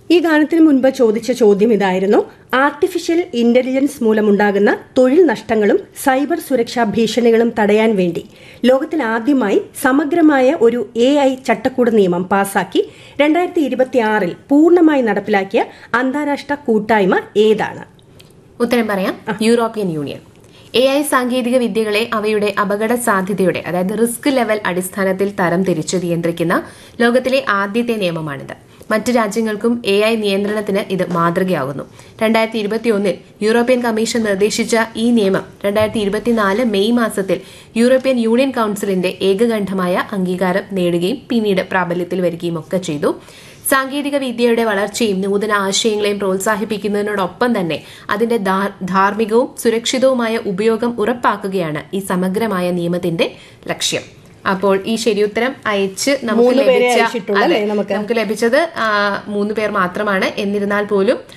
ഈ ഗാനത്തിന് മുൻപ് ചോദിച്ച ചോദ്യം ഇതായിരുന്നു ആർട്ടിഫിഷ്യൽ ഇന്റലിജൻസ് മൂലമുണ്ടാകുന്ന തൊഴിൽ നഷ്ടങ്ങളും സൈബർ സുരക്ഷാ ഭീഷണികളും തടയാൻ വേണ്ടി ലോകത്തിൽ ആദ്യമായി സമഗ്രമായ ഒരു എ ഐ ചട്ടക്കൂട് നിയമം പാസാക്കി രണ്ടായിരത്തി ഇരുപത്തിയാറിൽ പൂർണ്ണമായി നടപ്പിലാക്കിയ അന്താരാഷ്ട്ര കൂട്ടായ്മ ഏതാണ് ഉത്തരം പറയാം യൂറോപ്യൻ യൂണിയൻ എ ഐ സാങ്കേതിക വിദ്യകളെ അവയുടെ അപകട സാധ്യതയുടെ അതായത് റിസ്ക് ലെവൽ അടിസ്ഥാനത്തിൽ തരം തിരിച്ച് നിയന്ത്രിക്കുന്ന ലോകത്തിലെ ആദ്യത്തെ നിയമമാണിത് മറ്റ് രാജ്യങ്ങൾക്കും എ ഐ നിയന്ത്രണത്തിന് ഇത് മാതൃകയാകുന്നു രണ്ടായിരത്തി ഇരുപത്തിയൊന്നിൽ യൂറോപ്യൻ കമ്മീഷൻ നിർദ്ദേശിച്ച ഈ നിയമം രണ്ടായിരത്തി ഇരുപത്തിനാല് മെയ് മാസത്തിൽ യൂറോപ്യൻ യൂണിയൻ കൌൺസിലിന്റെ ഏകകണ്ഠമായ അംഗീകാരം നേടുകയും പിന്നീട് പ്രാബല്യത്തിൽ വരികയും ഒക്കെ ചെയ്തു സാങ്കേതിക വിദ്യയുടെ വളർച്ചയും നൂതന ആശയങ്ങളെയും പ്രോത്സാഹിപ്പിക്കുന്നതിനോടൊപ്പം തന്നെ അതിന്റെ ധാർമ്മികവും സുരക്ഷിതവുമായ ഉപയോഗം ഉറപ്പാക്കുകയാണ് ഈ സമഗ്രമായ നിയമത്തിന്റെ ലക്ഷ്യം അപ്പോൾ ഈ ശരിയുത്തരം അയച്ച് നമുക്ക് മൂന്ന് പേരെ ലഭിച്ച അയച്ചിട്ടുള്ളൂ അതെ, അല്ലേ നമുക്ക്? നമുക്ക് ലഭിച്ചത് ആ, മൂന്ന് പേർ മാത്രമാണ് എന്നിരുന്നാൽ പോലും